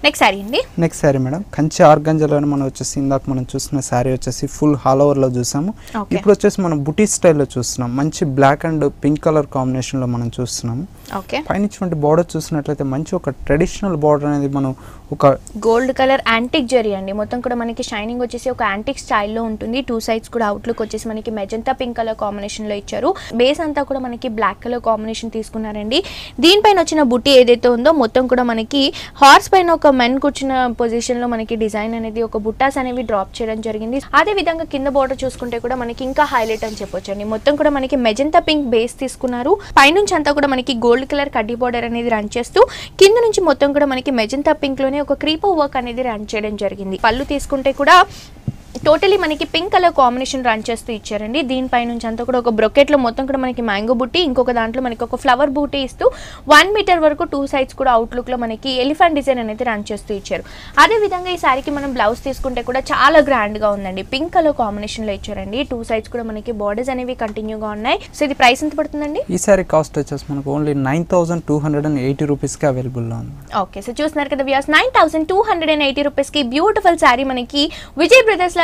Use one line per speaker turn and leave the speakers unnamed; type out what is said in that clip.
Next sorry అండి
next sari madam Kanchi ఆర్గంజలోనే మనం వచ్చేసి ఇందాక మనం చూసిన శారీ వచ్చేసి ఫుల్ హాల్ ఓవర్లో చూసాము
Okay.
ఇప్పుడు వచ్చేసి మనం బుటీ స్టైల్లో చూస్తున్నాం మంచి బ్లాక్ అండ్ పింక్ కలర్ కాంబినేషన్లో మనం చూస్తున్నాము
ఓకే
పైన ఇటువంటి బార్డర్ చూసినట్లయితే మంచి ఒక ట్రెడిషనల్ బార్డర్ అనేది మనం ఒక
గోల్డ్ కలర్ యాంటిక్ జరీ అండి మొత్తం కూడా మనకి షైనింగ్ వచ్చేసి ఒక యాంటిక్ స్టైల్లో ఉంటుంది టూ సైడ్స్ కూడా అవుట్లుక్ వచ్చేసి మనకి మెజంతా పింక్ కలర్ కాంబినేషన్ లో ఇచ్చారు బేస్ అంతా కూడా మనకి బ్లాక్ కలర్ కాంబినేషన్ తీసుకున్నారండి దీనిపైన వచ్చిన బుట్టి ఏదైతే ఉందో మొత్తం కూడా మనకి హార్స్ పైన ఒక మెన్ కూర్చున్న పొజిషన్ లో మనకి డిజైన్ అనేది ఒక బుట్టాస్ అనేవి డ్రాప్ చేయడం జరిగింది అదే విధంగా కింద బోర్డర్ చూసుకుంటే కూడా మనకి ఇంకా హైలైట్ అని చెప్పొచ్చు అండి మొత్తం కూడా మనకి మెజంతా పింక్ బేస్ తీసుకున్నారు పైనుంచి అంతా కూడా మనకి గోల్డ్ కలర్ కడ్డీ బోర్డర్ అనేది రన్ చేస్తూ కింద నుంచి మొత్తం కూడా మనకి మెజంతా పింక్ లోనే ఒక క్రీపో వర్క్ అనేది రన్ చేయడం జరిగింది పళ్ళు తీసుకుంటే కూడా టోటలీ మనకి పింక్ కలర్ కాంబినేషన్ రన్ చేస్తూ ఇచ్చారండి దీనిపై నుంచి అంతా కూడా ఒక బ్రొకెట్లో మొత్తం కూడా మనకి మ్యాంగో బుట్టి ఇంకొక దాంట్లో మనకి ఒక ఫ్లవర్ బూటీ ఇస్తూ వన్ మీటర్ వరకు టూ సైడ్స్ కూడా అవుట్లుక్లో మనకి ఎలిఫెంట్ డిజైన్ అనేది రన్ చేస్తూ ఇచ్చారు అదే విధంగా ఈ శారీకి మనం బ్లౌజ్ తీసుకుంటే కూడా చాలా గ్రాండ్గా ఉందండి పింక్ కలర్ కాంబినేషన్లో ఇచ్చారండి టూ సైడ్స్ కూడా మనకి బార్డర్స్ అనేవి కంటిన్యూగా ఉన్నాయి సో ఇది ప్రైస్ ఎంత పడుతుందండి
ఈ శారీ కాస్ట్ వచ్చేసి మనకు only nine thousand two hundred and eighty రూపీస్కి అవైలబుల్లో ఉంది
ఓకే సో చూస్తున్నారు కదా views nine thousand two hundred and eighty రూపీస్కి బ్యూటిఫుల్ శారీ మనకి విజయ్ బ్రదర్స్